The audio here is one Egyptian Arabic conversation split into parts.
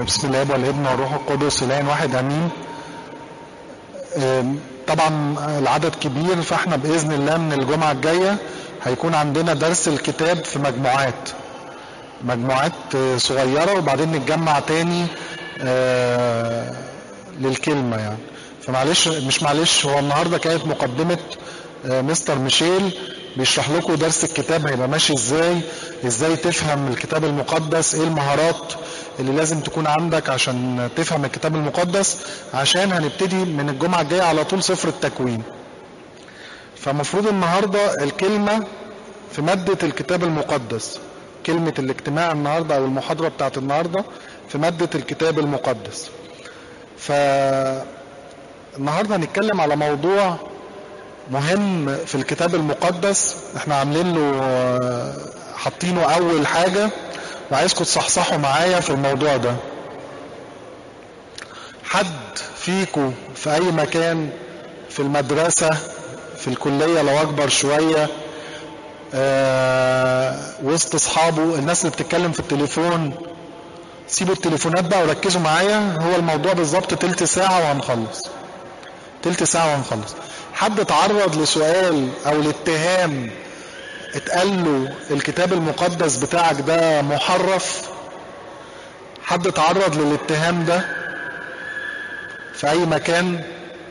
بسم الله والابن والروح القدس الان واحد امين آم، طبعا العدد كبير فاحنا باذن الله من الجمعه الجايه هيكون عندنا درس الكتاب في مجموعات مجموعات آه، صغيره وبعدين نتجمع تاني آه، للكلمه يعني فمعلش مش معلش هو النهارده كانت مقدمه آه، مستر ميشيل بيشرح لكم درس الكتاب هيبقى ماشي ازاي ازاي تفهم الكتاب المقدس ايه المهارات اللي لازم تكون عندك عشان تفهم الكتاب المقدس عشان هنبتدي من الجمعة الجاية على طول سفر التكوين فمفروض النهاردة الكلمة في مادة الكتاب المقدس كلمة الاجتماع النهاردة او المحاضرة بتاعت النهاردة في مادة الكتاب المقدس فالنهاردة هنتكلم على موضوع مهم في الكتاب المقدس احنا عاملين له آه، حاطينه اول حاجة وعايزكم تصحصحوا معايا في الموضوع ده حد فيكم في اي مكان في المدرسة في الكلية لو اكبر شوية آه وسط اصحابه الناس اللي بتتكلم في التليفون سيبوا التليفونات بقى وركزوا معايا هو الموضوع بالظبط تلت ساعة وهنخلص تلت ساعة وهنخلص حد اتعرض لسؤال او لاتهام اتقال له الكتاب المقدس بتاعك ده محرف حد اتعرض للاتهام ده في اي مكان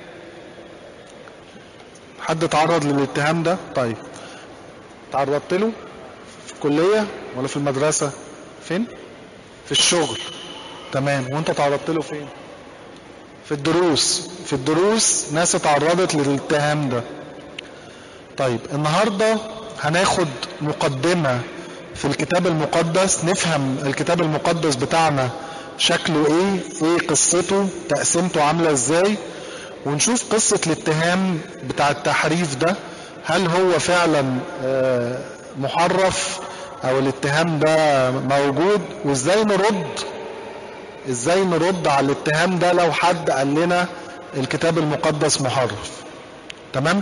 حد اتعرض للاتهام ده طيب تعرضت له في الكلية ولا في المدرسة فين في الشغل تمام وانت تعرضت له فين في الدروس في الدروس ناس اتعرضت للاتهام ده طيب النهاردة هناخد مقدمة في الكتاب المقدس نفهم الكتاب المقدس بتاعنا شكله ايه ايه قصته تقسيمته عاملة ازاي ونشوف قصة الاتهام بتاع التحريف ده هل هو فعلا آه، محرف او الاتهام ده موجود وازاي نرد ازاي نرد على الاتهام ده لو حد قال لنا الكتاب المقدس محرف تمام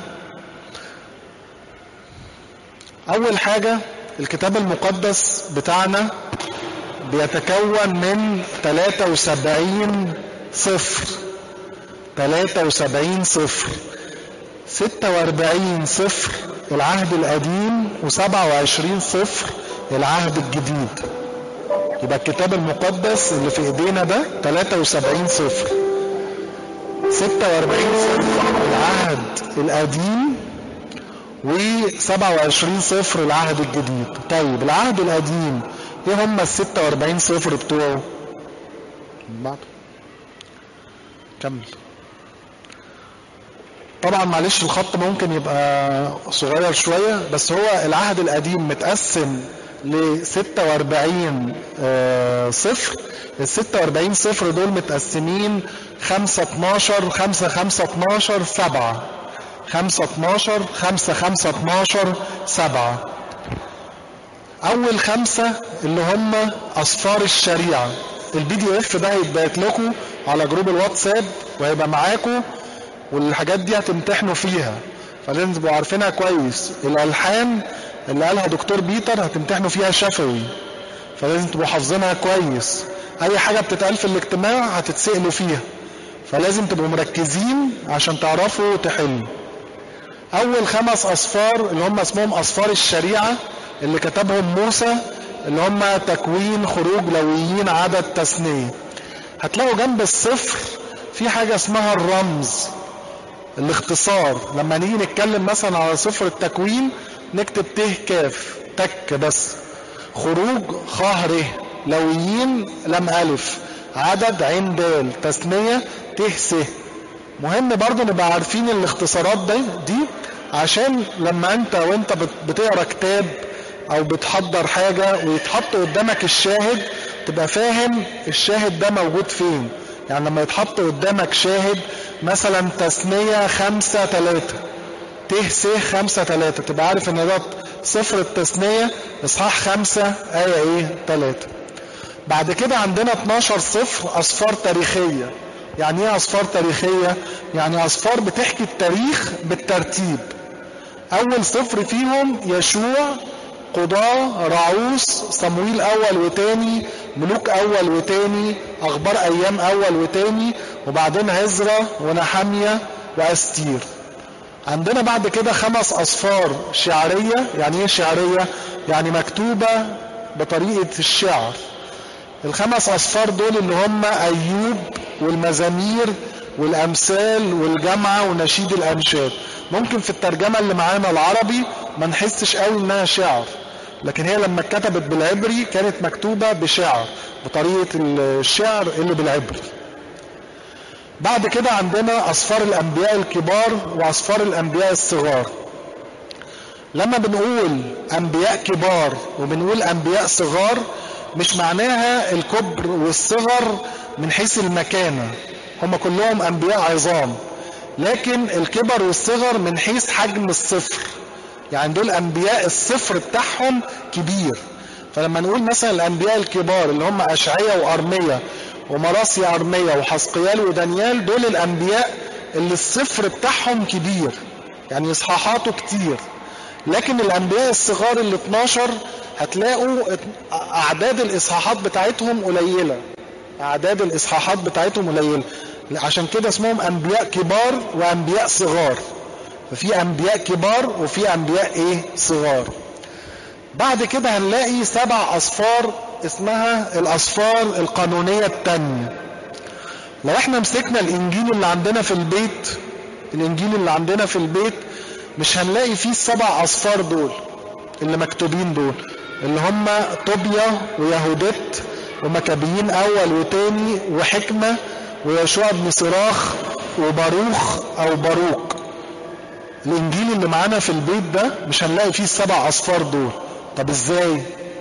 اول حاجة الكتاب المقدس بتاعنا بيتكون من 73 صفر 73 صفر 46 صفر العهد القديم و27 صفر العهد الجديد يبقى الكتاب المقدس اللي في ايدينا ده 73 صفر 46 صفر العهد القديم و27 صفر العهد الجديد طيب العهد القديم ايه هم ال 46 صفر بتوعه بعد كمل طبعا معلش الخط ممكن يبقى صغير شوية بس هو العهد القديم متقسم ل 46 آه، صفر ال 46 صفر دول متقسمين 5 12 5 5 12 7 5 12 5 5 12 7 اول خمسة اللي هم اصفار الشريعة البي دي اف ده هيتبعت لكم على جروب الواتساب وهيبقى معاكم والحاجات دي هتمتحنوا فيها فلازم تبقوا عارفينها كويس الالحان اللي قالها دكتور بيتر هتمتحنوا فيها شفوي فلازم تبقوا حافظينها كويس اي حاجة بتتقال في الاجتماع هتتسألوا فيها فلازم تبقوا مركزين عشان تعرفوا تحلوا اول خمس اصفار اللي هم اسمهم اصفار الشريعة اللي كتبهم موسى اللي هم تكوين خروج لويين عدد تثنية هتلاقوا جنب الصفر في حاجة اسمها الرمز الاختصار لما نيجي نتكلم مثلا على صفر التكوين نكتب ت كاف تك بس خروج خ ر لويين لم الف عدد عين دال تثنية ت س مهم برضه نبقى عارفين الاختصارات دي دي عشان لما انت وانت بت- بتقرا كتاب او بتحضر حاجة ويتحط قدامك الشاهد تبقى فاهم الشاهد ده موجود فين يعني لما يتحط قدامك شاهد مثلا تثنية خمسة تلاتة ت س خمسة تلاتة تبقى عارف ان ده صفر التثنية اصحاح خمسة آية ايه تلاتة بعد كده عندنا 12 صفر أصفار تاريخية يعني ايه أصفار تاريخية يعني أصفار بتحكي التاريخ بالترتيب أول صفر فيهم يشوع قضاة رعوس صمويل أول وتاني ملوك أول وتاني أخبار أيام أول وتاني وبعدين عزرا ونحمية وأستير عندنا بعد كده خمس أصفار شعرية يعني إيه شعرية؟ يعني مكتوبة بطريقة الشعر الخمس أصفار دول اللي هم أيوب والمزامير والأمثال والجامعة ونشيد الأنشاد ممكن في الترجمة اللي معانا العربي ما نحسش قوي إنها شعر لكن هي لما اتكتبت بالعبري كانت مكتوبة بشعر بطريقة الشعر اللي بالعبري بعد كده عندنا أصفار الأنبياء الكبار وأصفار الأنبياء الصغار لما بنقول أنبياء كبار وبنقول أنبياء صغار مش معناها الكبر والصغر من حيث المكانة هم كلهم أنبياء عظام لكن الكبر والصغر من حيث حجم الصفر يعني دول أنبياء الصفر بتاعهم كبير فلما نقول مثلا الأنبياء الكبار اللي هم أشعية وأرمية ومراسي أرمية وحسقيال ودانيال دول الأنبياء اللي الصفر بتاعهم كبير يعني إصحاحاته كتير لكن الأنبياء الصغار اللي 12 هتلاقوا أعداد الإصحاحات بتاعتهم قليلة أعداد الإصحاحات بتاعتهم قليلة عشان كده اسمهم أنبياء كبار وأنبياء صغار ففي أنبياء كبار وفي أنبياء إيه صغار بعد كده هنلاقي سبع أصفار اسمها الأصفار القانونية التانية لو احنا مسكنا الإنجيل اللي عندنا في البيت الإنجيل اللي عندنا في البيت مش هنلاقي فيه السبع أصفار دول اللي مكتوبين دول اللي هم طوبيا ويهودت ومكابيين أول وتاني وحكمة ويشوع بن صراخ وباروخ أو باروك الإنجيل اللي معانا في البيت ده مش هنلاقي فيه السبع أصفار دول طب إزاي؟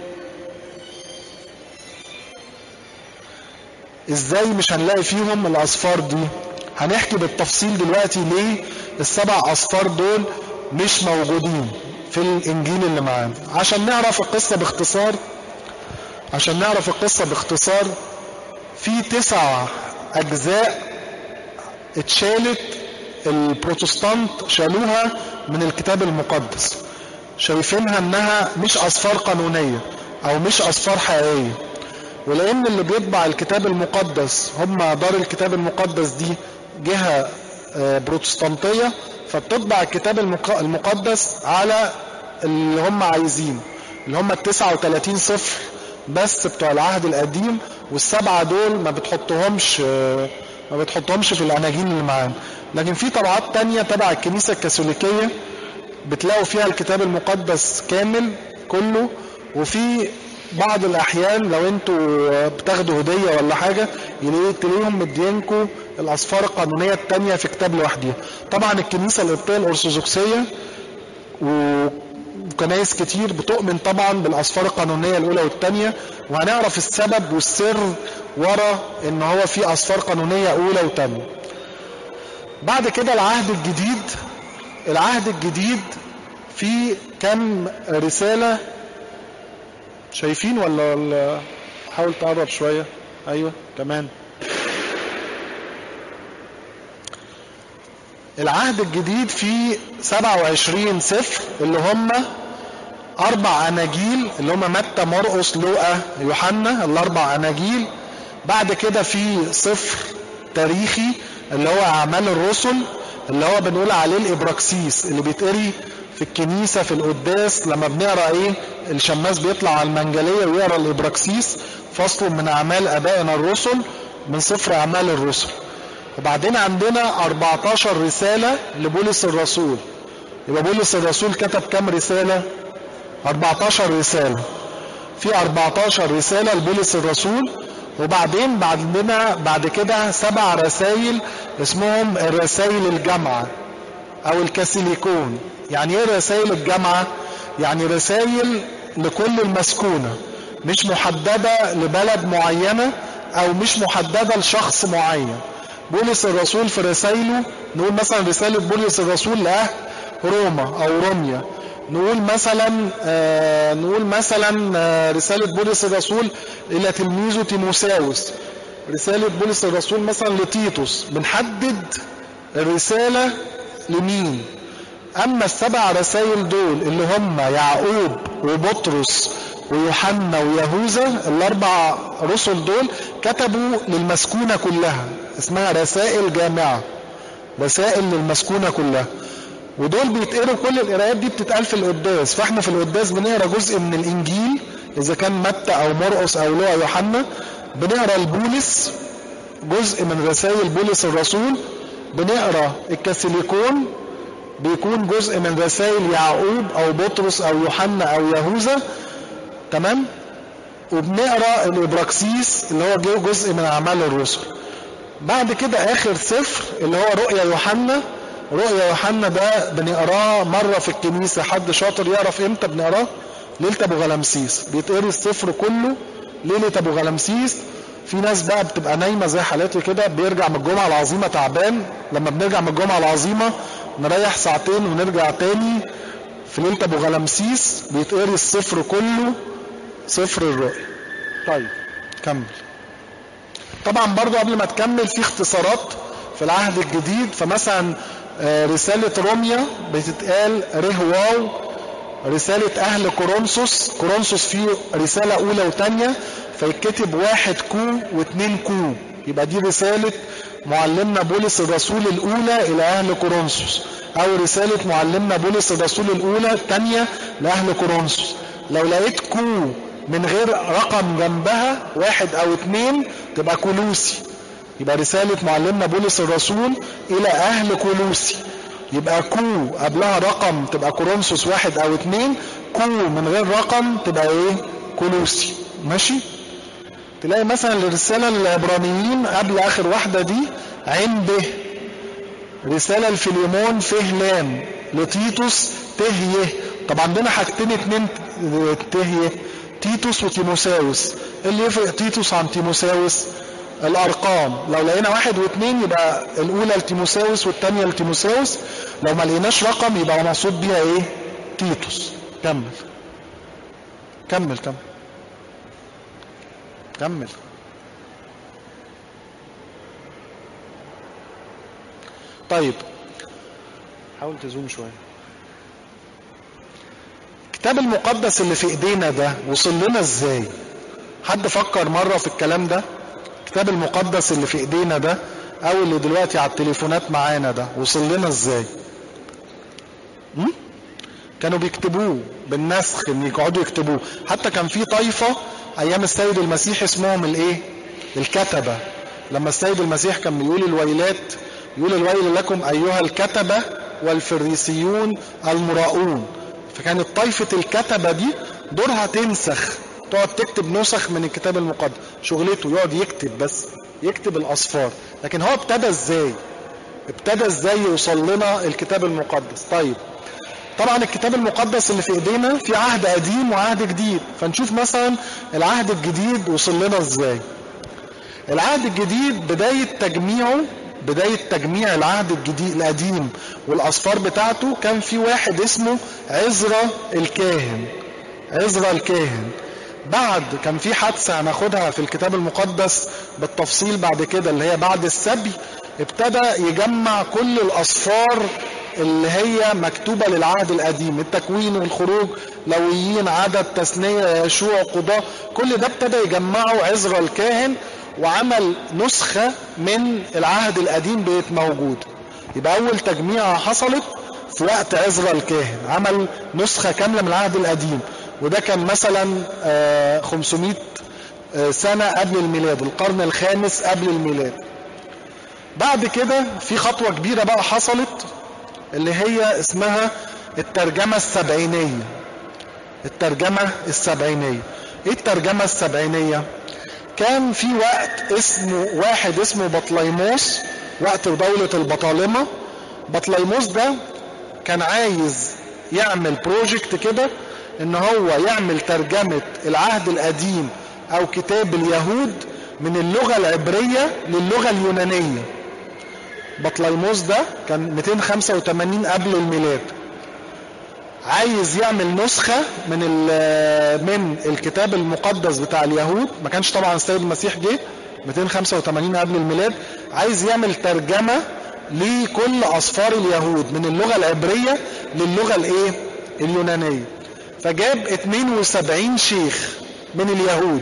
إزاي مش هنلاقي فيهم الأصفار دي؟ هنحكي بالتفصيل دلوقتي ليه السبع أصفار دول مش موجودين في الإنجيل اللي معانا عشان نعرف القصة باختصار عشان نعرف القصة باختصار في تسع أجزاء اتشالت البروتستانت شالوها من الكتاب المقدس شايفينها انها مش اصفار قانونية او مش اصفار حقيقية ولان اللي بيطبع الكتاب المقدس هم دار الكتاب المقدس دي جهة بروتستانتية فبتطبع الكتاب المقدس على اللي هم عايزين اللي هم ال 39 صفر بس بتوع العهد القديم والسبعة دول ما بتحطهمش ما بتحطهمش في الأناجيل اللي معانا لكن في طبعات تانية تبع الكنيسة الكاثوليكية بتلاقوا فيها الكتاب المقدس كامل كله وفي بعض الأحيان لو انتوا بتاخدوا هدية ولا حاجة تلاقيهم مدينكوا الأصفار القانونية التانية في كتاب لوحديها طبعا الكنيسة القبطية الأرثوذكسية وكنايس كتير بتؤمن طبعا بالأصفار القانونية الأولى والثانية وهنعرف السبب والسر ورا ان هو في أصفار قانونية أولى وثانية بعد كده العهد الجديد العهد الجديد في كم رسالة شايفين ولا, ولا حاول تقرب شوية ايوه كمان العهد الجديد فيه 27 سفر اللي هم اربع اناجيل اللي هم متى مرقس لوقا يوحنا الاربع اناجيل بعد كده في سفر تاريخي اللي هو اعمال الرسل اللي هو بنقول عليه الابراكسيس اللي بيتقري في الكنيسه في القداس لما بنقرا ايه الشماس بيطلع على المنجليه ويقرا الابراكسيس فصل من اعمال ابائنا الرسل من سفر اعمال الرسل وبعدين عندنا 14 رساله لبولس الرسول يبقى بولس الرسول كتب كم رساله 14 رساله في 14 رساله لبولس الرسول وبعدين بعدنا بعد كده سبع رسائل اسمهم الرسائل الجامعة او الكاسيليكون يعني ايه رسائل الجامعة يعني رسائل لكل المسكونة مش محددة لبلد معينة او مش محددة لشخص معين بولس الرسول في رسائله نقول مثلا رسالة بولس الرسول لأهل روما او روميا نقول مثلا آه نقول مثلا آه رسالة بولس الرسول إلى تلميذه تيموساوس رسالة بولس الرسول مثلا لتيتوس بنحدد الرسالة لمين اما السبع رسائل دول اللي هم يعقوب وبطرس ويوحنا ويهوذا الاربع رسل دول كتبوا للمسكونة كلها اسمها رسائل جامعة رسائل للمسكونة كلها ودول بيتقروا كل القراءات دي بتتقال في القداس فاحنا في القداس بنقرا جزء من الانجيل اذا كان متى او مرقس او لوقا يوحنا بنقرا البولس جزء من رسائل بولس الرسول بنقرا الكاثوليكون بيكون جزء من رسائل يعقوب او بطرس او يوحنا او يهوذا تمام وبنقرا الابراكسيس اللي هو جزء من اعمال الرسل بعد كده اخر سفر اللي هو رؤيا يوحنا رؤيا يوحنا ده بنقراه مرة في الكنيسة حد شاطر يعرف امتى بنقراه ليلة ابو غلمسيس بيتقري السفر كله ليلة ابو غلمسيس في ناس بقى بتبقى نايمة زي حالاتي كده بيرجع من الجمعة العظيمة تعبان لما بنرجع من الجمعة العظيمة نريح ساعتين ونرجع تاني في ليلة ابو غلمسيس بيتقري السفر كله سفر الرؤيا طيب كمل طبعا برضو قبل ما تكمل في اختصارات في العهد الجديد فمثلا رسالة روميا بتتقال رهواو رسالة أهل كورنثوس كورنثوس فيه رسالة أولى وتانية فيتكتب واحد كو واثنين كو يبقى دي رسالة معلمنا بولس الرسول الأولى إلى أهل كورنثوس أو رسالة معلمنا بولس الرسول الأولى الثانية لأهل كورنثوس لو لقيت كو من غير رقم جنبها واحد أو اثنين تبقى كولوسي يبقى رسالة معلمنا بولس الرسول إلى أهل كولوسي يبقى كو قبلها رقم تبقى كورنثوس واحد أو اتنين كو من غير رقم تبقى إيه كولوسي ماشي تلاقي مثلا الرسالة العبرانيين قبل آخر واحدة دي عين به رسالة الفيليمون فه لام لتيتوس تهيه طب عندنا حاجتين اتنين تهيه تيتوس وتيموساوس ايه اللي يفرق تيتوس عن تيموساوس الارقام لو لقينا واحد واثنين يبقى الاولى لتيموساوس والثانيه لتيموساوس لو ما لقيناش رقم يبقى مقصود بيها ايه تيتوس كمل كمل كمل كمل طيب حاول تزوم شويه الكتاب المقدس اللي في ايدينا ده وصل لنا ازاي حد فكر مره في الكلام ده الكتاب المقدس اللي في ايدينا ده او اللي دلوقتي على التليفونات معانا ده وصل لنا ازاي م? كانوا بيكتبوه بالنسخ ان يقعدوا يكتبوه حتى كان في طائفة ايام السيد المسيح اسمهم الايه الكتبة لما السيد المسيح كان بيقول الويلات يقول الويل لكم ايها الكتبة والفريسيون المراؤون فكانت طائفة الكتبة دي دورها تنسخ تقعد تكتب نسخ من الكتاب المقدس شغلته يقعد يكتب بس يكتب الاصفار لكن هو ابتدى ازاي ابتدى ازاي يوصل لنا الكتاب المقدس طيب طبعا الكتاب المقدس اللي في ايدينا في عهد قديم وعهد جديد فنشوف مثلا العهد الجديد وصل لنا ازاي العهد الجديد بداية تجميعه بداية تجميع العهد الجديد القديم والأصفار بتاعته كان في واحد اسمه عزرا الكاهن عزرا الكاهن بعد كان في حادثة هناخدها في الكتاب المقدس بالتفصيل بعد كده اللي هي بعد السبي ابتدى يجمع كل الأصفار اللي هي مكتوبة للعهد القديم التكوين والخروج لويين عدد تثنية يشوع قضاء كل ده ابتدى يجمعه عزرا الكاهن وعمل نسخة من العهد القديم بقت موجود يبقى أول تجميعة حصلت في وقت عزرا الكاهن عمل نسخة كاملة من العهد القديم وده كان مثلا 500 سنة قبل الميلاد القرن الخامس قبل الميلاد بعد كده في خطوة كبيرة بقى حصلت اللي هي اسمها الترجمة السبعينية الترجمة السبعينية ايه الترجمة السبعينية كان في وقت اسمه واحد اسمه بطليموس وقت دولة البطالمة بطليموس ده كان عايز يعمل بروجكت كده ان هو يعمل ترجمة العهد القديم او كتاب اليهود من اللغة العبرية للغة اليونانية بطليموس ده كان 285 قبل الميلاد عايز يعمل نسخة من من الكتاب المقدس بتاع اليهود ما كانش طبعا السيد المسيح جه 285 قبل الميلاد عايز يعمل ترجمة لكل أصفار اليهود من اللغة العبرية للغة الايه اليونانية فجاب 72 شيخ من اليهود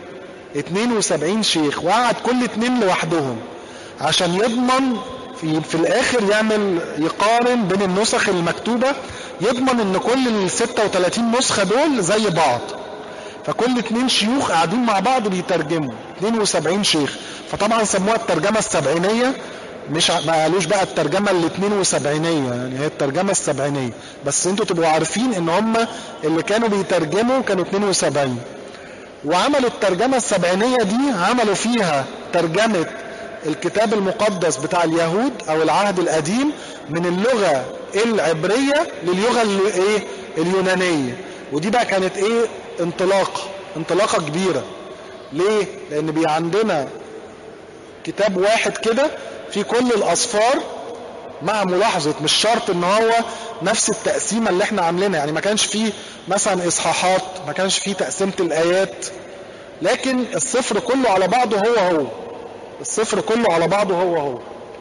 72 شيخ وقعد كل اتنين لوحدهم عشان يضمن في, في الاخر يعمل يقارن بين النسخ المكتوبة يضمن ان كل ال 36 نسخة دول زي بعض فكل اتنين شيوخ قاعدين مع بعض بيترجموا 72 شيخ فطبعا سموها الترجمة السبعينية مش ما قالوش بقى الترجمة ال 72 يعني هي الترجمة السبعينية بس انتوا تبقوا عارفين ان هم اللي كانوا بيترجموا كانوا 72 وعملوا الترجمة السبعينية دي عملوا فيها ترجمة الكتاب المقدس بتاع اليهود او العهد القديم من اللغة العبرية للغة الايه اليونانية ودي بقى كانت ايه انطلاقة انطلاقة كبيرة ليه لان بي عندنا كتاب واحد كده في كل الاصفار مع ملاحظة مش شرط ان هو نفس التقسيمة اللي احنا عاملينها يعني ما كانش فيه مثلا اصحاحات ما كانش فيه تقسيمة الايات لكن الصفر كله على بعضه هو هو الصفر كله على بعضه هو هو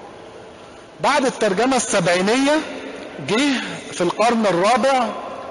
بعد الترجمة السبعينية جه في القرن الرابع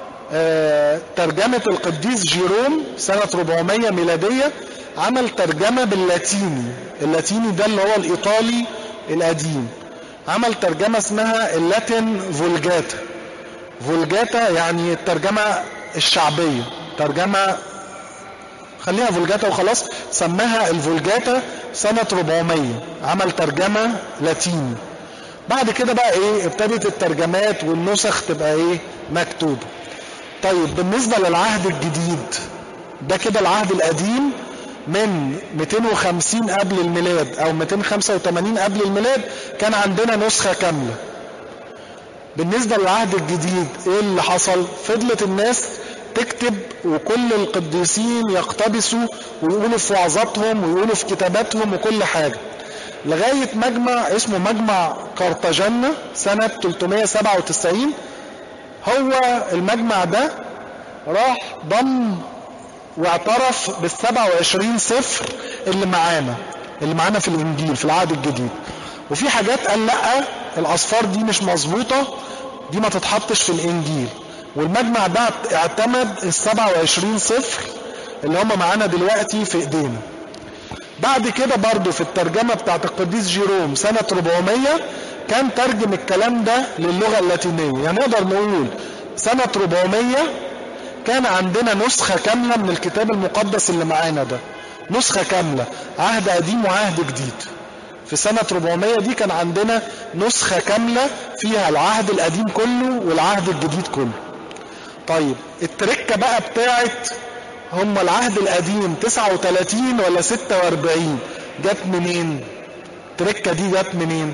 آه ترجمة القديس جيروم سنة 400 ميلادية عمل ترجمة باللاتيني اللاتيني ده اللي هو الإيطالي القديم عمل ترجمة اسمها اللاتين فولجاتا فولجاتا يعني الترجمة الشعبية ترجمة خليها فولجاتا وخلاص سماها الفولجاتا سنة 400 عمل ترجمة لاتيني بعد كده بقى ايه ابتدت الترجمات والنسخ تبقى ايه مكتوبة طيب بالنسبة للعهد الجديد ده كده العهد القديم من 250 قبل الميلاد او 285 قبل الميلاد كان عندنا نسخة كاملة بالنسبة للعهد الجديد ايه اللي حصل فضلت الناس تكتب وكل القديسين يقتبسوا ويقولوا في وعظاتهم ويقولوا في كتاباتهم وكل حاجة لغاية مجمع اسمه مجمع قرطاجنة سنة 397 هو المجمع ده راح ضم واعترف بال 27 صفر اللي معانا اللي معانا في الانجيل في العهد الجديد وفي حاجات قال لا الاصفار دي مش مظبوطه دي ما تتحطش في الانجيل والمجمع ده اعتمد ال 27 صفر اللي هم معانا دلوقتي في ايدينا بعد كده برضو في الترجمة بتاعت القديس جيروم سنة 400 كان ترجم الكلام ده للغة اللاتينية يعني نقدر نقول سنة 400 كان عندنا نسخة كاملة من الكتاب المقدس اللي معانا ده نسخة كاملة عهد قديم وعهد جديد في سنة 400 دي كان عندنا نسخة كاملة فيها العهد القديم كله والعهد الجديد كله طيب التركة بقى بتاعت هم العهد القديم 39 ولا 46 جت منين التركة دي جت منين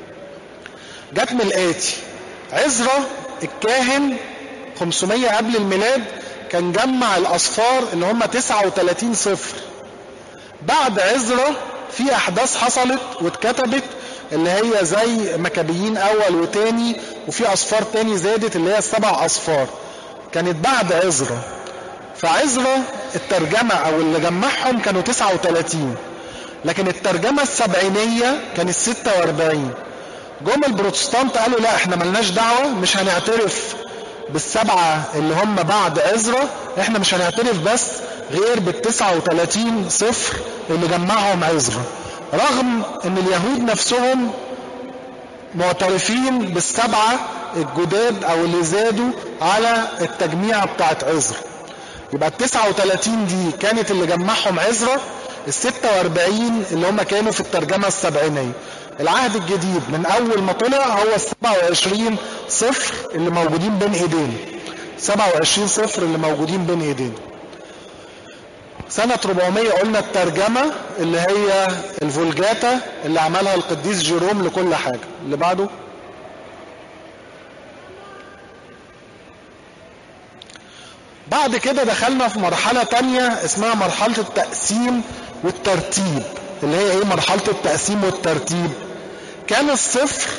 جت من الآتي عزرا الكاهن 500 قبل الميلاد كان جمع الأصفار اللي هم 39 صفر بعد عزرا في أحداث حصلت واتكتبت اللي هي زي مكابيين أول وتاني وفي أصفار تاني زادت اللي هي السبع أصفار كانت بعد عزرا فعزرا الترجمة أو اللي جمعهم كانوا 39 لكن الترجمة السبعينية كانت 46 جم البروتستانت قالوا لا احنا ملناش دعوة مش هنعترف بالسبعة اللي هم بعد عزرا احنا مش هنعترف بس غير بال 39 صفر اللي جمعهم عزرا رغم ان اليهود نفسهم معترفين بالسبعة الجداد او اللي زادوا على التجميع بتاعت عزرا يبقى ال 39 دي كانت اللي جمعهم عزرا ال 46 اللي هم كانوا في الترجمة السبعينية العهد الجديد من اول ما طلع هو ال 27 صفر اللي موجودين بين ايدينا 27 صفر اللي موجودين بين ايدينا سنة 400 قلنا الترجمة اللي هي الفولجاتا اللي عملها القديس جيروم لكل حاجة اللي بعده بعد كده دخلنا في مرحلة تانية اسمها مرحلة التقسيم والترتيب اللي هي ايه مرحلة التقسيم والترتيب كان الصفر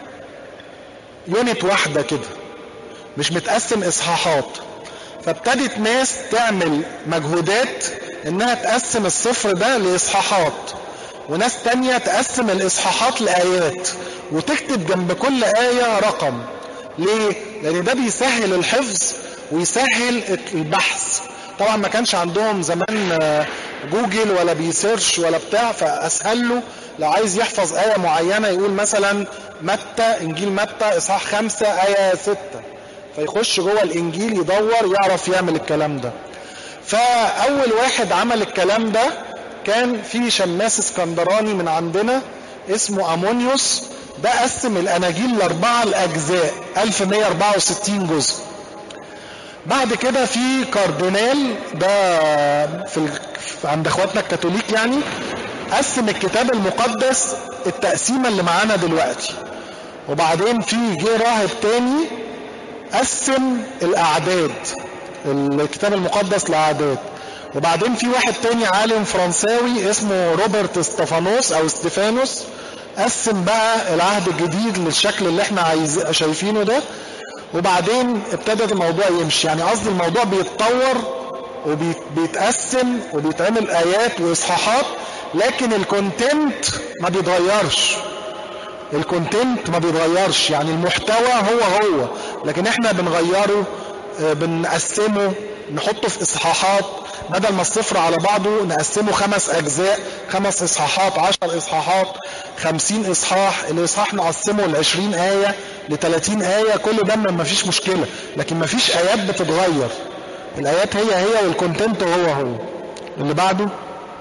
يونت واحدة كده مش متقسم اصحاحات فابتدت ناس تعمل مجهودات انها تقسم الصفر ده لاصحاحات وناس تانية تقسم الإصحاحات لآيات وتكتب جنب كل آية رقم ليه؟ لأن ده بيسهل الحفظ ويسهل البحث طبعا ما كانش عندهم زمان جوجل ولا بيسيرش ولا بتاع فأسهل له لو عايز يحفظ آية معينة يقول مثلا متى إنجيل متى إصحاح خمسة آية ستة فيخش جوه الإنجيل يدور يعرف يعمل الكلام ده فأول واحد عمل الكلام ده كان في شماس اسكندراني من عندنا اسمه أمونيوس ده قسم الأناجيل لأربعة الأجزاء 1164 جزء بعد كده في كاردينال ده في ال... عند اخواتنا الكاثوليك يعني قسم الكتاب المقدس التقسيمة اللي معانا دلوقتي وبعدين في جه راهب تاني قسم الأعداد الكتاب المقدس لأعداد وبعدين في واحد تاني عالم فرنساوي اسمه روبرت استفانوس او استفانوس قسم بقى العهد الجديد للشكل اللي احنا عايز شايفينه ده وبعدين ابتدت الموضوع يمشي يعني قصدي الموضوع بيتطور وبيتقسم وبيتعمل ايات واصحاحات لكن الكونتنت ما بيتغيرش الكونتنت ما بيتغيرش يعني المحتوى هو هو لكن احنا بنغيره بنقسمه نحطه في اصحاحات بدل ما الصفر على بعضه نقسمه خمس اجزاء خمس اصحاحات عشر اصحاحات خمسين اصحاح الاصحاح نقسمه لعشرين اية لتلاتين اية كل ده ما فيش مشكلة لكن ما فيش ايات بتتغير الايات هي هي والكونتنت هو هو اللي بعده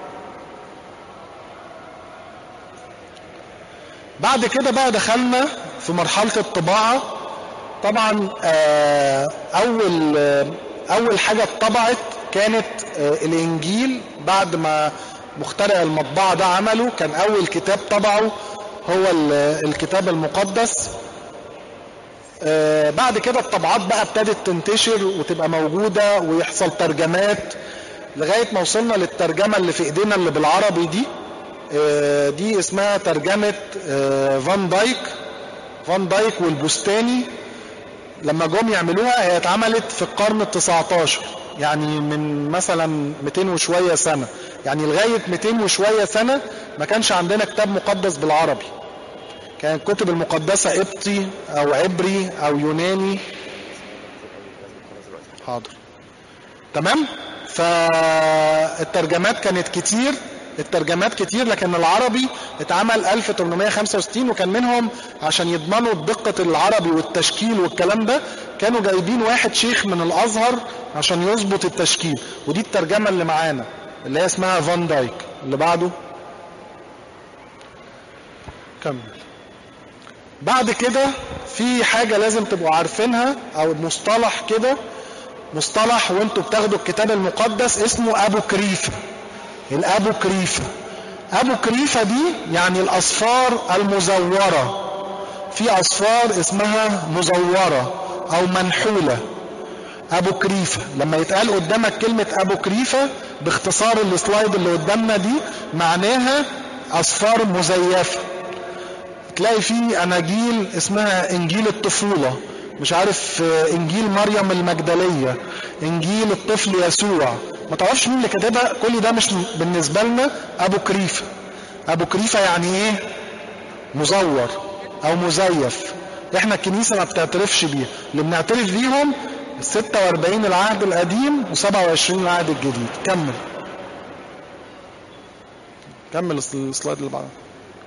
بعد كده بقى دخلنا في مرحلة الطباعة طبعا اول اول حاجة اتطبعت كانت الانجيل بعد ما مخترع المطبعة ده عمله كان اول كتاب طبعه هو الكتاب المقدس بعد كده الطبعات بقى ابتدت تنتشر وتبقى موجودة ويحصل ترجمات لغاية ما وصلنا للترجمة اللي في ايدينا اللي بالعربي دي دي اسمها ترجمة فان دايك فان دايك والبستاني لما جم يعملوها هي اتعملت في القرن ال 19 يعني من مثلا 200 وشوية سنة يعني لغاية 200 وشوية سنة ما كانش عندنا كتاب مقدس بالعربي كان الكتب المقدسة قبطي او عبري او يوناني حاضر تمام فالترجمات كانت كتير الترجمات كتير لكن العربي اتعمل 1865 وكان منهم عشان يضمنوا دقة العربي والتشكيل والكلام ده كانوا جايبين واحد شيخ من الازهر عشان يظبط التشكيل ودي الترجمة اللي معانا اللي هي اسمها فان دايك اللي بعده كمل بعد كده في حاجة لازم تبقوا عارفينها او مصطلح كده مصطلح وانتوا بتاخدوا الكتاب المقدس اسمه ابو كريفه الابو كريفة ابو كريفة دي يعني الاصفار المزورة في اصفار اسمها مزورة او منحولة ابو كريفة لما يتقال قدامك كلمة ابو كريفة باختصار السلايد اللي قدامنا دي معناها اصفار مزيفة تلاقي في اناجيل اسمها انجيل الطفولة مش عارف انجيل مريم المجدلية انجيل الطفل يسوع ما تعرفش مين اللي كاتبها كل ده مش بالنسبة لنا ابو كريفة ابو كريفة يعني ايه مزور او مزيف احنا الكنيسة ما بتعترفش بيه اللي بنعترف بيهم 46 العهد القديم و27 العهد الجديد كمل كمل السلايد اللي بعده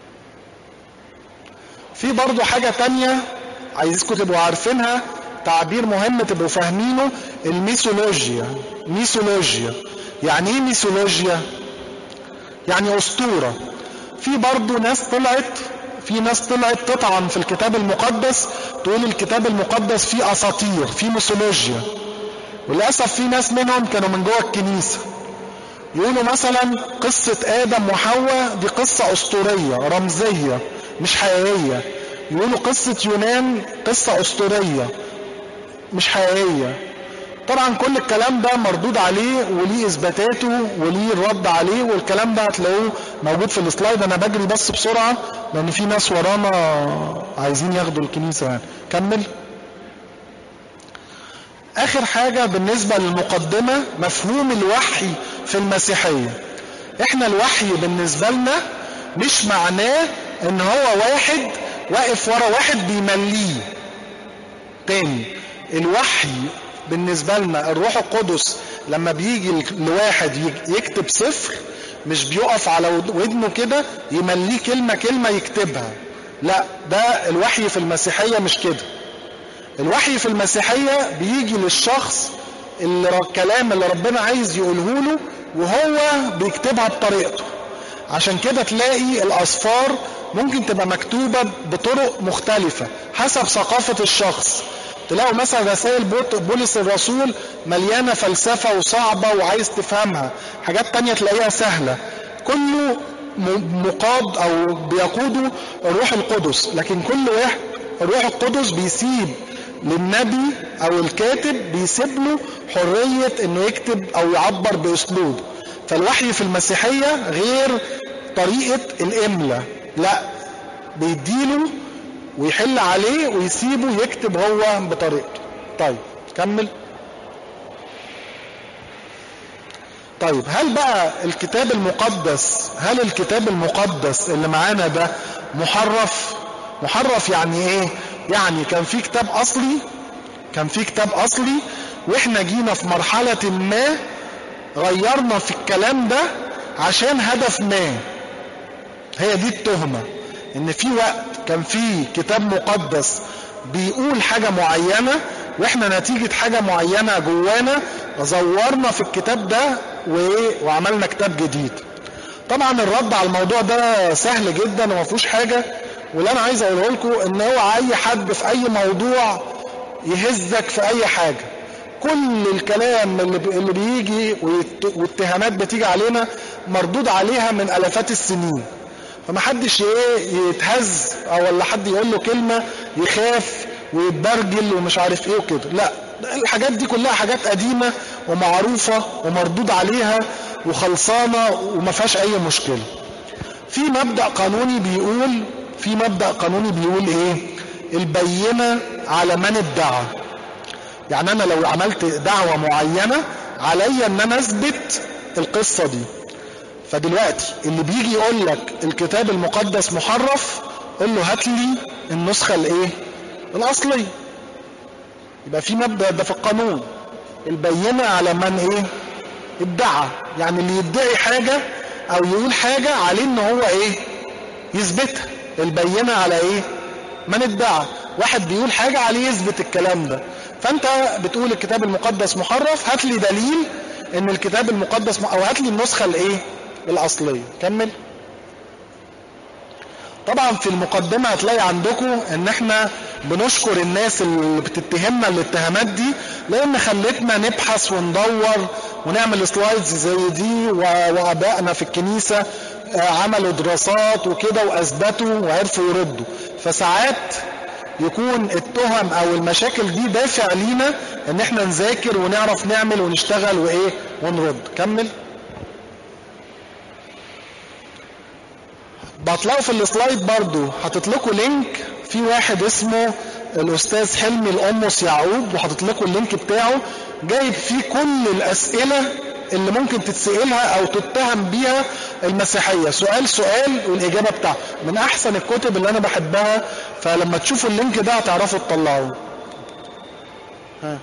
في برضو حاجة تانية عايزكم تبقوا عارفينها تعبير مهم تبقوا فاهمينه الميثولوجيا ميثولوجيا يعني ايه ميثولوجيا يعني اسطورة في برضو ناس طلعت في ناس طلعت تطعن في الكتاب المقدس تقول الكتاب المقدس فيه اساطير فيه ميثولوجيا وللاسف في ناس منهم كانوا من جوه الكنيسه يقولوا مثلا قصه ادم وحواء دي قصه اسطوريه رمزيه مش حقيقيه يقولوا قصه يونان قصه اسطوريه مش حقيقيه طبعا كل الكلام ده مردود عليه وليه اثباتاته وليه الرد عليه والكلام ده هتلاقوه موجود في السلايد انا بجري بس بسرعه لان في ناس ورانا عايزين ياخدوا الكنيسه يعني كمل اخر حاجه بالنسبه للمقدمه مفهوم الوحي في المسيحيه احنا الوحي بالنسبه لنا مش معناه ان هو واحد واقف ورا واحد بيمليه تاني الوحي بالنسبة لنا الروح القدس لما بيجي لواحد يكتب صفر مش بيقف على ودنه كده يمليه كلمة كلمة يكتبها لا ده الوحي في المسيحية مش كده الوحي في المسيحية بيجي للشخص اللي الكلام اللي ربنا عايز يقوله له وهو بيكتبها بطريقته عشان كده تلاقي الأصفار ممكن تبقى مكتوبة بطرق مختلفة حسب ثقافة الشخص تلاقوا مثلا رسائل بولس الرسول مليانة فلسفة وصعبة وعايز تفهمها حاجات تانية تلاقيها سهلة كله مقاد أو بيقوده الروح القدس لكن كل واحد الروح القدس بيسيب للنبي أو الكاتب بيسيب له حرية إنه يكتب أو يعبر بأسلوب فالوحي في المسيحية غير طريقة الإملة لا بيديله ويحل عليه ويسيبه يكتب هو بطريقته طيب كمل طيب هل بقى الكتاب المقدس هل الكتاب المقدس اللي معانا ده محرف محرف يعني ايه يعني كان في كتاب اصلي كان في كتاب اصلي واحنا جينا في مرحلة ما غيرنا في الكلام ده عشان هدف ما هي دي التهمة ان في وقت كان في كتاب مقدس بيقول حاجة معينة واحنا نتيجة حاجة معينة جوانا زورنا في الكتاب ده وعملنا كتاب جديد طبعا الرد على الموضوع ده سهل جدا وما فيهوش حاجة واللي انا عايز اقوله لكم ان هو اي حد في اي موضوع يهزك في اي حاجة كل الكلام اللي اللي بيجي والاتهامات بتيجي علينا مردود عليها من الافات السنين فمحدش ايه يتهز او ولا حد يقول له كلمة يخاف ويتبرجل ومش عارف ايه وكده لا الحاجات دي كلها حاجات قديمة ومعروفة ومردود عليها وخلصانة وما فيهاش اي مشكلة في مبدأ قانوني بيقول في مبدأ قانوني بيقول ايه البينة على من ادعى يعني انا لو عملت دعوة معينة عليا ان انا اثبت القصة دي فدلوقتي اللي بيجي يقول لك الكتاب المقدس محرف قول له هات لي النسخة الايه الاصلية يبقى في مبدأ ده في القانون البينة على من ايه ادعى يعني اللي يدعي حاجة او يقول حاجة عليه ان هو ايه يثبتها البينة على ايه من ادعى واحد بيقول حاجة عليه يثبت الكلام ده فانت بتقول الكتاب المقدس محرف هات لي دليل ان الكتاب المقدس م... او هات لي النسخة الايه الاصلية كمل طبعا في المقدمة هتلاقي عندكم ان احنا بنشكر الناس اللي بتتهمنا الاتهامات دي لان خلتنا نبحث وندور ونعمل سلايدز زي دي وابائنا في الكنيسة عملوا دراسات وكده واثبتوا وعرفوا يردوا فساعات يكون التهم او المشاكل دي دافع لينا ان احنا نذاكر ونعرف نعمل ونشتغل وايه ونرد كمل بطلعوا في السلايد برضو حاطط لكم لينك في واحد اسمه الاستاذ حلمي القمص يعقوب وحاطط لكم اللينك بتاعه جايب فيه كل الاسئله اللي ممكن تتسألها او تتهم بيها المسيحية سؤال سؤال والاجابة بتاعه من احسن الكتب اللي انا بحبها فلما تشوفوا اللينك ده هتعرفوا تطلعوه ها.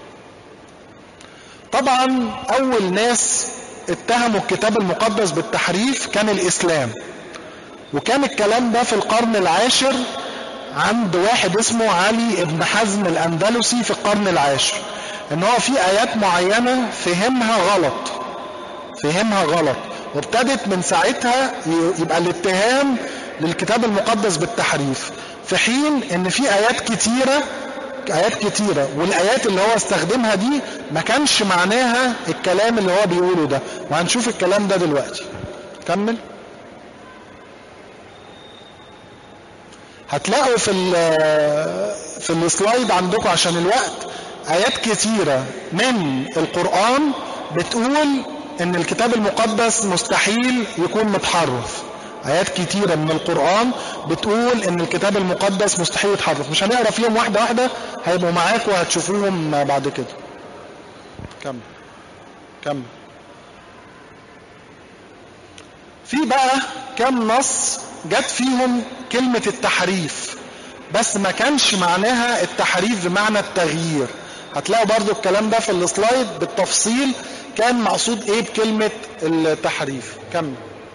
طبعا اول ناس اتهموا الكتاب المقدس بالتحريف كان الاسلام وكان الكلام ده في القرن العاشر عند واحد اسمه علي ابن حزم الاندلسي في القرن العاشر ان هو في ايات معينة فهمها غلط فهمها غلط وابتدت من ساعتها يبقى الاتهام للكتاب المقدس بالتحريف في حين ان في ايات كتيرة ايات كتيرة والايات اللي هو استخدمها دي ما كانش معناها الكلام اللي هو بيقوله ده وهنشوف الكلام ده دلوقتي كمل هتلاقوا في ال في السلايد عندكم عشان الوقت ايات كتيرة من القرآن بتقول ان الكتاب المقدس مستحيل يكون متحرف ايات كتيرة من القرآن بتقول ان الكتاب المقدس مستحيل يتحرف مش هنقرا فيهم واحدة واحدة هيبقوا معاك وهتشوفوهم بعد كده كمل كمل في بقى كم نص جت فيهم كلمة التحريف بس ما كانش معناها التحريف بمعنى التغيير هتلاقوا برضو الكلام ده في السلايد بالتفصيل كان مقصود ايه بكلمة التحريف كمل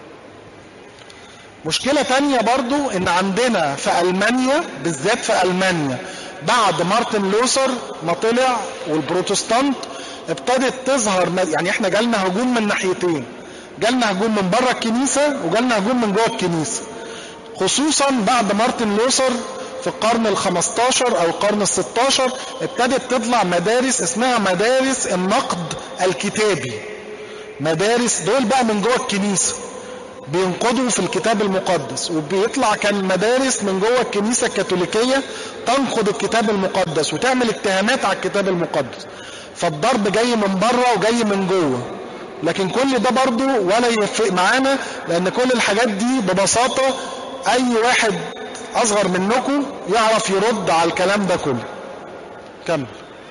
مشكلة تانية برضو ان عندنا في المانيا بالذات في المانيا بعد مارتن لوثر ما طلع والبروتستانت ابتدت تظهر يعني احنا جالنا هجوم من ناحيتين جالنا هجوم من بره الكنيسة وجالنا هجوم من جوه الكنيسة خصوصا بعد مارتن لوثر في القرن ال 15 او القرن ال 16 ابتدت تطلع مدارس اسمها مدارس النقد الكتابي مدارس دول بقى من جوه الكنيسه بينقضوا في الكتاب المقدس وبيطلع كان مدارس من جوه الكنيسه الكاثوليكيه تنقض الكتاب المقدس وتعمل اتهامات على الكتاب المقدس فالضرب جاي من بره وجاي من جوه لكن كل ده برضه ولا يفرق معانا لان كل الحاجات دي ببساطه اي واحد اصغر منكم يعرف يرد على الكلام ده كله كمل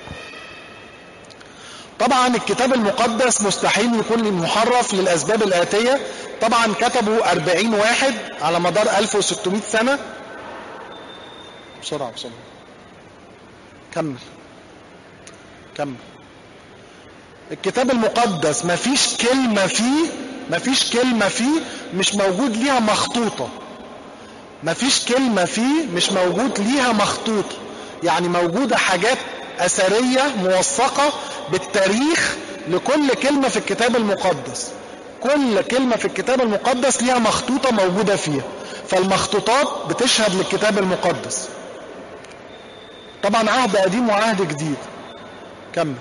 طبعا الكتاب المقدس مستحيل يكون محرف للاسباب الاتيه طبعا كتبوا 40 واحد على مدار 1600 سنه بسرعه بسرعه كمل كمل الكتاب المقدس مفيش كلمه فيه مفيش كلمه فيه مش موجود ليها مخطوطه مفيش كلمة فيه مش موجود ليها مخطوطة يعني موجودة حاجات أثرية موثقة بالتاريخ لكل كلمة في الكتاب المقدس كل كلمة في الكتاب المقدس ليها مخطوطة موجودة فيها فالمخطوطات بتشهد للكتاب المقدس طبعا عهد قديم وعهد جديد كمل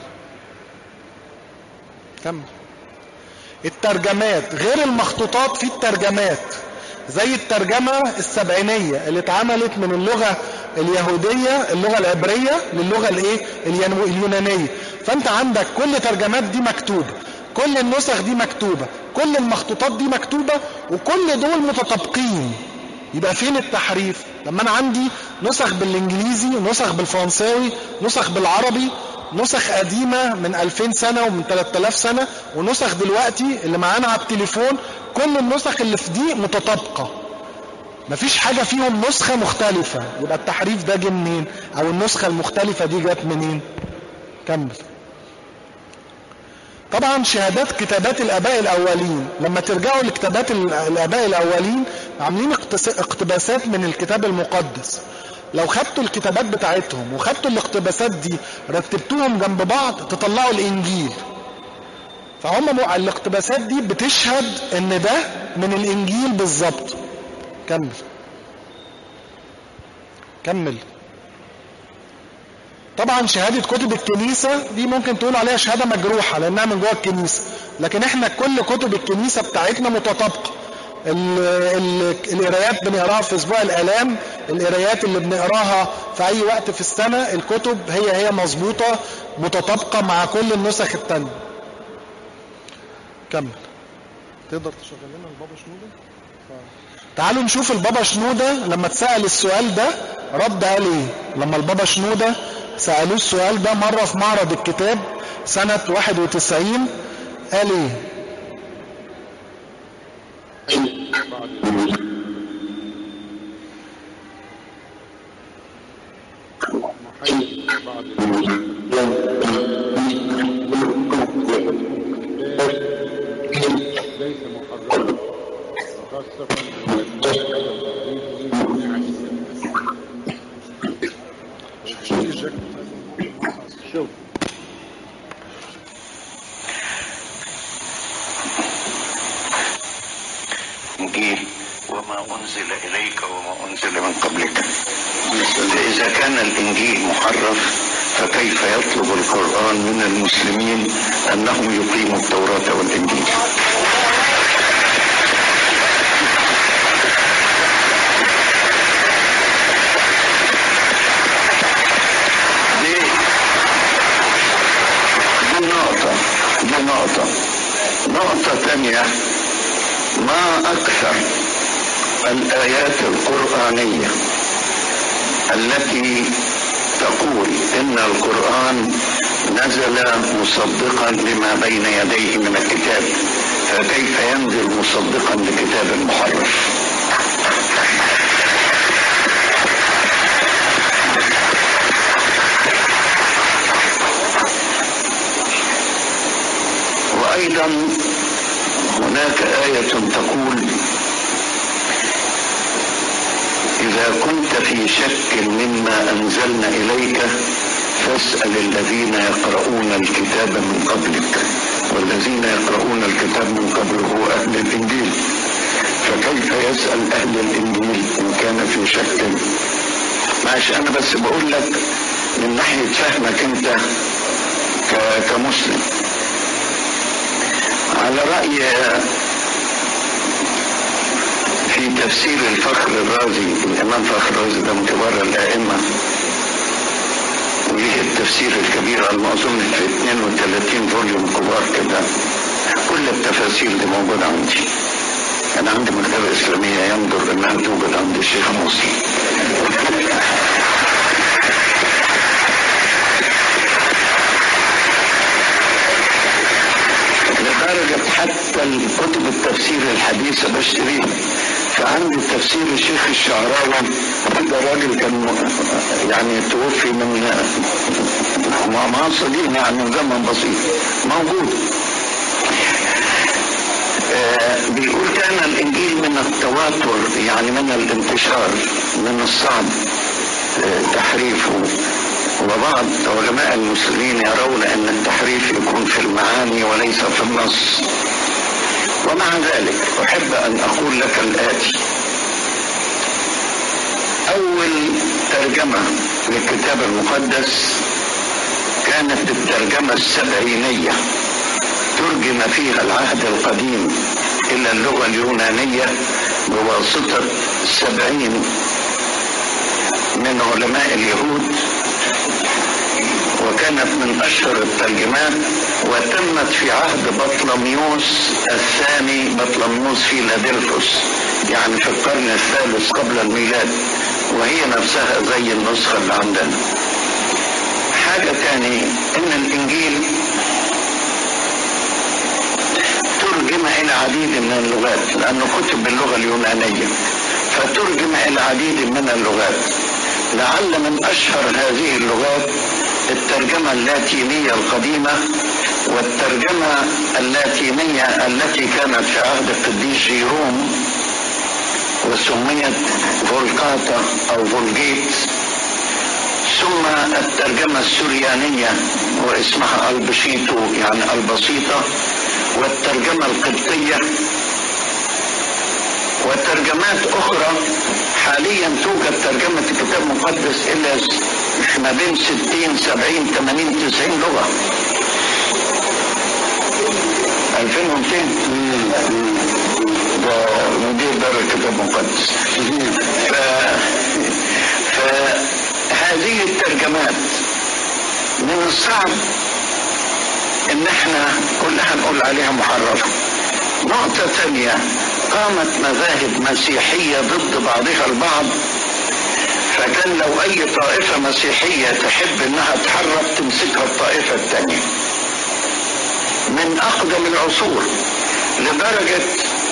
كمل الترجمات غير المخطوطات في الترجمات زي الترجمة السبعينية اللي اتعملت من اللغة اليهودية اللغة العبرية للغة الايه اليونانية فانت عندك كل ترجمات دي مكتوبة كل النسخ دي مكتوبة كل المخطوطات دي مكتوبة وكل دول متطابقين يبقى فين التحريف لما انا عندي نسخ بالانجليزي نسخ بالفرنساوي نسخ بالعربي نسخ قديمة من 2000 سنة ومن 3000 سنة ونسخ دلوقتي اللي معانا على التليفون كل النسخ اللي في دي متطابقة مفيش حاجة فيهم نسخة مختلفة يبقى التحريف ده جه منين او النسخة المختلفة دي جت منين كمل طبعا شهادات كتابات الاباء الاولين لما ترجعوا لكتابات الاباء الاولين عاملين اقتباسات من الكتاب المقدس لو خدتوا الكتابات بتاعتهم وخدتوا الاقتباسات دي رتبتوهم جنب بعض تطلعوا الانجيل فهم الاقتباسات دي بتشهد ان ده من الانجيل بالظبط كمل كمل طبعا شهادة كتب الكنيسة دي ممكن تقول عليها شهادة مجروحة لانها من جوه الكنيسة لكن احنا كل كتب الكنيسة بتاعتنا متطابقة القرايات بنقراها في اسبوع الالام القرايات اللي بنقراها في اي وقت في السنة الكتب هي هي مظبوطة متطابقة مع كل النسخ التانية كمل تقدر تشغل لنا البابا شنودة تعالوا نشوف البابا شنودة لما اتسأل السؤال ده رد قال ايه لما البابا شنودة سألوه السؤال ده مرة في معرض الكتاب سنة 91 قال ايه ليس محرما وخاصة شوف إنجيل وما أنزل إليك وما أنزل من قبلك فإذا كان الإنجيل محرف فكيف يطلب القرآن من المسلمين أنهم يقيموا التوراة والإنجيل دي دي نقطة دي نقطة نقطة ثانية ما أكثر الآيات القرآنية التي تقول إن القرآن نزل مصدقا لما بين يديه من الكتاب فكيف ينزل مصدقا لكتاب محرف ايضا هناك آية تقول إذا كنت في شك مما أنزلنا إليك فاسأل الذين يقرؤون الكتاب من قبلك والذين يقرؤون الكتاب من قبل هو أهل الإنجيل فكيف يسأل أهل الإنجيل إن كان في شك ماشي أنا بس بقول لك من ناحية فهمك أنت ك- كمسلم على رأي في تفسير الفخر الرازي الإمام فخر الرازي ده من كبار الأئمة وليه التفسير الكبير على ما أظن في 32 فوليوم كبار كده كل التفاسير دي موجودة عندي أنا عندي مكتبة إسلامية ينظر إنها توجد عند الشيخ مسلم لدرجة حتى الكتب التفسير الحديثة بشتريها فعندي تفسير الشيخ الشعراوي ده راجل كان م- يعني توفي من مع معاصرين يعني من زمن بسيط موجود آه، بيقول كان الانجيل من التواتر يعني من الانتشار من الصعب آه، تحريفه وبعض علماء المسلمين يرون ان التحريف يكون في المعاني وليس في النص ومع ذلك احب ان اقول لك الاتي اول ترجمه للكتاب المقدس كانت الترجمه السبعينيه ترجم فيها العهد القديم الى اللغه اليونانيه بواسطه سبعين من علماء اليهود وكانت من اشهر الترجمات وتمت في عهد بطلميوس الثاني بطلميوس فيلادلفوس يعني في القرن الثالث قبل الميلاد وهي نفسها زي النسخه اللي عندنا حاجه تاني ان الانجيل ترجم الى عديد من اللغات لانه كتب باللغه اليونانيه فترجم الى عديد من اللغات لعل من اشهر هذه اللغات الترجمه اللاتينيه القديمه والترجمه اللاتينيه التي كانت في عهد القديس جيروم وسميت فولكاتا او فولجيت ثم الترجمة السريانية واسمها البشيتو يعني البسيطة والترجمة القبطية وترجمات أخرى حاليا توجد ترجمة الكتاب المقدس إلى ما بين 60 70 80 90 لغة 2200 ده مدير دار الكتاب المقدس ف... فهذه الترجمات من الصعب ان احنا كلها نقول عليها محرفة نقطة ثانية قامت مذاهب مسيحية ضد بعضها البعض فكان لو اي طائفة مسيحية تحب انها تحرف تمسكها الطائفة الثانية من اقدم العصور لدرجة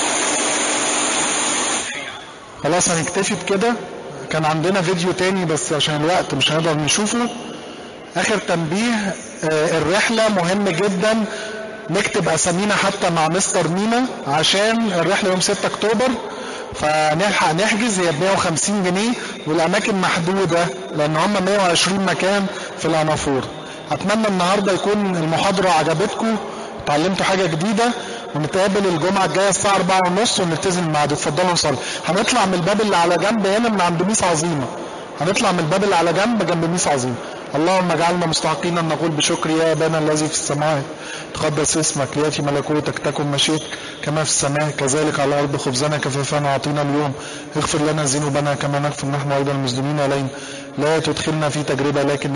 خلاص هنكتفي بكده كان عندنا فيديو تاني بس عشان الوقت مش هنقدر نشوفه اخر تنبيه آه، الرحلة مهم جدا نكتب اسامينا حتى مع مستر مينا عشان الرحلة يوم 6 اكتوبر فنلحق نحجز هي ب 150 جنيه والاماكن محدودة لان هم 120 مكان في الانافور اتمنى النهاردة يكون المحاضرة عجبتكم اتعلمتوا حاجة جديدة ونتقابل الجمعة الجاية الساعة أربعة ونص ونلتزم الميعاد اتفضلوا نصلي هنطلع من الباب اللي على جنب هنا من عند ميس عظيمة هنطلع من الباب اللي على جنب جنب ميس عظيمة اللهم اجعلنا مستحقين ان نقول بشكر يا ابانا الذي في السماء تقدس اسمك لياتي ملكوتك تكن مشيئتك كما في السماء كذلك على الارض خبزنا كفافنا اعطينا اليوم اغفر لنا ذنوبنا كما نغفر نحن ايضا المسلمين الينا لا تدخلنا في تجربه لكن